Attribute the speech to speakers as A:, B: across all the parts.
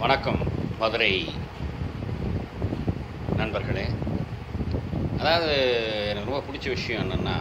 A: வணக்கம் மதுரை நண்பர்களே அதாவது எனக்கு ரொம்ப பிடிச்ச விஷயம் என்னென்னா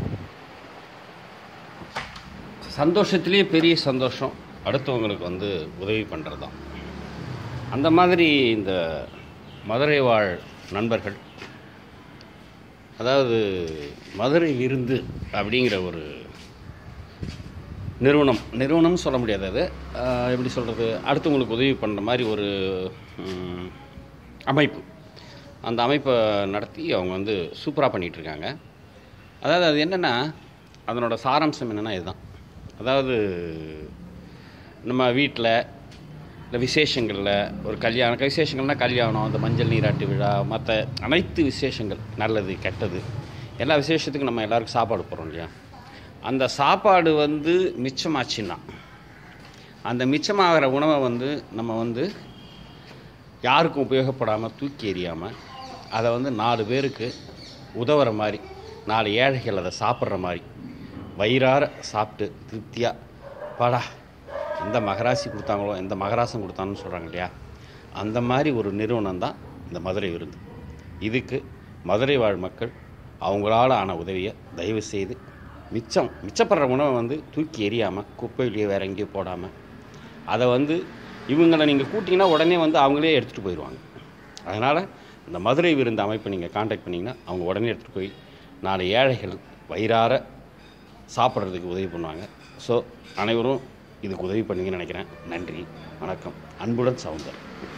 A: சந்தோஷத்திலேயே பெரிய சந்தோஷம் அடுத்தவங்களுக்கு வந்து உதவி பண்ணுறது தான் அந்த மாதிரி இந்த மதுரை வாழ் நண்பர்கள் அதாவது மதுரை விருந்து அப்படிங்கிற ஒரு நிறுவனம் நிறுவனம்னு சொல்ல முடியாது அது ஆஹ் எப்படி சொல்கிறது அடுத்தவங்களுக்கு உதவி பண்ணுற மாதிரி ஒரு ம், அமைப்பு அந்த அமைப்பை நடத்தி அவங்க வந்து சூப்பராக பண்ணிகிட்ருக்காங்க அதாவது அது என்னென்னா அதனோட சாராம்சம் என்னென்னா இதுதான் அதாவது நம்ம வீட்டில் இந்த விசேஷங்களில் ஒரு கல்யாணம் விசேஷங்கள்னால் கல்யாணம் இந்த மஞ்சள் நீராட்டு விழா மற்ற அனைத்து விசேஷங்கள் நல்லது கெட்டது எல்லா விசேஷத்துக்கும் நம்ம எல்லாருக்கும் சாப்பாடு போடுறோம் இல்லையா அந்த சாப்பாடு வந்து மிச்சமாச்சுன்னா அந்த மிச்சமாகிற உணவை வந்து நம்ம வந்து யாருக்கும் உபயோகப்படாமல் தூக்கி எறியாமல் அதை வந்து நாலு பேருக்கு உதவுற மாதிரி நாலு ஏழைகள் அதை சாப்பிட்ற மாதிரி வயிறார சாப்பிட்டு திருப்தியாக பாடா எந்த மகராசி கொடுத்தாங்களோ எந்த மகராசம் கொடுத்தான்னு சொல்கிறாங்க இல்லையா அந்த மாதிரி ஒரு நிறுவனம் தான் இந்த மதுரை விருந்து இதுக்கு மதுரை வாழ் மக்கள் அவங்களால ஆன உதவியை தயவு செய்து மிச்சம் மிச்சப்படுற உணவை வந்து தூக்கி எறியாமல் குப்பையிலேயே வேற எங்கேயும் போடாமல் அதை வந்து இவங்களை நீங்கள் கூட்டிங்கன்னா உடனே வந்து அவங்களே எடுத்துகிட்டு போயிடுவாங்க அதனால் இந்த மதுரை விருந்து அமைப்பை நீங்கள் காண்டாக்ட் பண்ணிங்கன்னா அவங்க உடனே எடுத்துகிட்டு போய் நாலு ஏழைகள் வயிறார சாப்பிட்றதுக்கு உதவி பண்ணுவாங்க ஸோ அனைவரும் இதுக்கு உதவி பண்ணுவீங்கன்னு நினைக்கிறேன் நன்றி வணக்கம் அன்புடன் சவுந்தர்